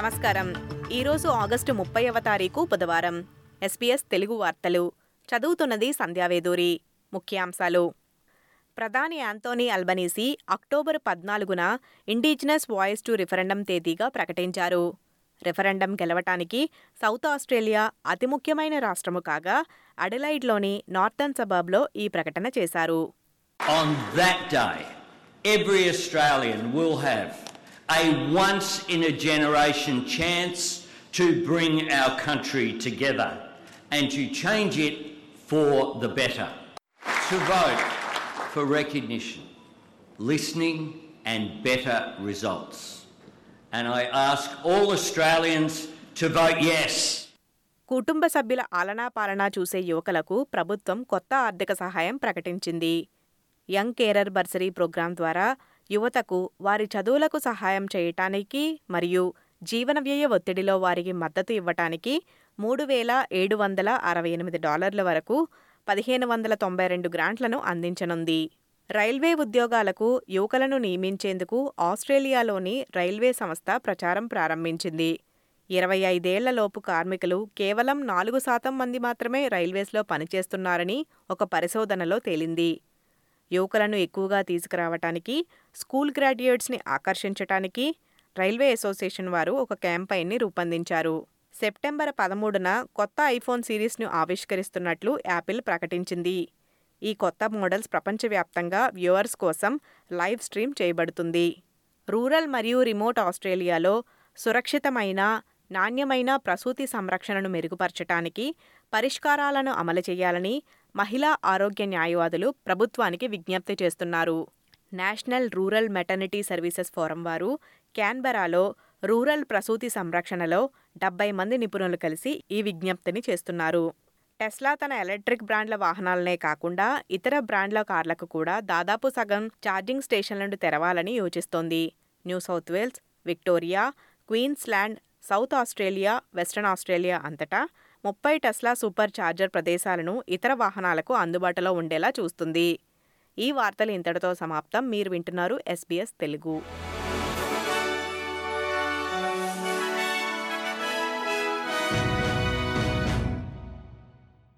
నమస్కారం ఈరోజు ఆగస్టు ముప్పైవ తారీఖు బుధవారం ఎస్పీఎస్ తెలుగు వార్తలు చదువుతున్నది సంధ్యావేదూరి ముఖ్యాంశాలు ప్రధాని యాంతోనీ అల్బనీసీ అక్టోబర్ పద్నాలుగున ఇండిజినస్ వాయిస్ టు రిఫరెండం తేదీగా ప్రకటించారు రిఫరెండం గెలవటానికి సౌత్ ఆస్ట్రేలియా అతి ముఖ్యమైన రాష్ట్రము కాగా అడెలైడ్లోని నార్థన్ సబర్బ్లో ఈ ప్రకటన చేశారు On that day, every Australian will have a once in a generation chance to bring our country together and to change it for the better. To vote for recognition, listening, and better results. And I ask all Australians to vote yes. కుటుంబ సభ్యుల ఆలనా పాలనా చూసే యువకులకు ప్రభుత్వం కొత్త ఆర్థిక సహాయం ప్రకటించింది యంగ్ కేరర్ బర్సరీ ప్రోగ్రాం ద్వారా యువతకు వారి చదువులకు సహాయం చేయటానికి మరియు జీవన వ్యయ ఒత్తిడిలో వారికి మద్దతు ఇవ్వటానికి మూడు వేల ఏడు వందల అరవై ఎనిమిది డాలర్ల వరకు పదిహేను వందల తొంభై రెండు గ్రాంట్లను అందించనుంది రైల్వే ఉద్యోగాలకు యువకులను నియమించేందుకు ఆస్ట్రేలియాలోని రైల్వే సంస్థ ప్రచారం ప్రారంభించింది ఇరవై ఐదేళ్లలోపు కార్మికులు కేవలం నాలుగు శాతం మంది మాత్రమే రైల్వేస్లో పనిచేస్తున్నారని ఒక పరిశోధనలో తేలింది యువకులను ఎక్కువగా తీసుకురావటానికి స్కూల్ గ్రాడ్యుయేట్స్ని ఆకర్షించటానికి రైల్వే అసోసియేషన్ వారు ఒక క్యాంపైన్ని రూపొందించారు సెప్టెంబర్ పదమూడున కొత్త ఐఫోన్ సిరీస్ను ఆవిష్కరిస్తున్నట్లు యాపిల్ ప్రకటించింది ఈ కొత్త మోడల్స్ ప్రపంచవ్యాప్తంగా వ్యూవర్స్ కోసం లైవ్ స్ట్రీమ్ చేయబడుతుంది రూరల్ మరియు రిమోట్ ఆస్ట్రేలియాలో సురక్షితమైన నాణ్యమైన ప్రసూతి సంరక్షణను మెరుగుపరచటానికి పరిష్కారాలను అమలు చేయాలని మహిళా ఆరోగ్య న్యాయవాదులు ప్రభుత్వానికి విజ్ఞప్తి చేస్తున్నారు national rural maternity services forum వారు క్యాన్బెరాలో రూరల్ ప్రసూతి సంరక్షణలో డెబ్బై మంది నిపుణులు కలిసి ఈ విజ్ఞప్తిని చేస్తున్నారు టెస్లా తన ఎలక్ట్రిక్ బ్రాండ్ల వాహనాలనే కాకుండా ఇతర బ్రాండ్ల కార్లకు కూడా దాదాపు సగం ఛార్జింగ్ స్టేషన్లను తెరవాలని యోచిస్తోంది New South Wales Victoria Queensland South Australia Western Australia అంతటా ముప్పై టెస్లా సూపర్ ఛార్జర్ ప్రదేశాలను ఇతర వాహనాలకు అందుబాటులో ఉండేలా చూస్తుంది ఈ వార్తలు ఇంతటితో సమాప్తం మీరు వింటున్నారు ఎస్బీఎస్ తెలుగు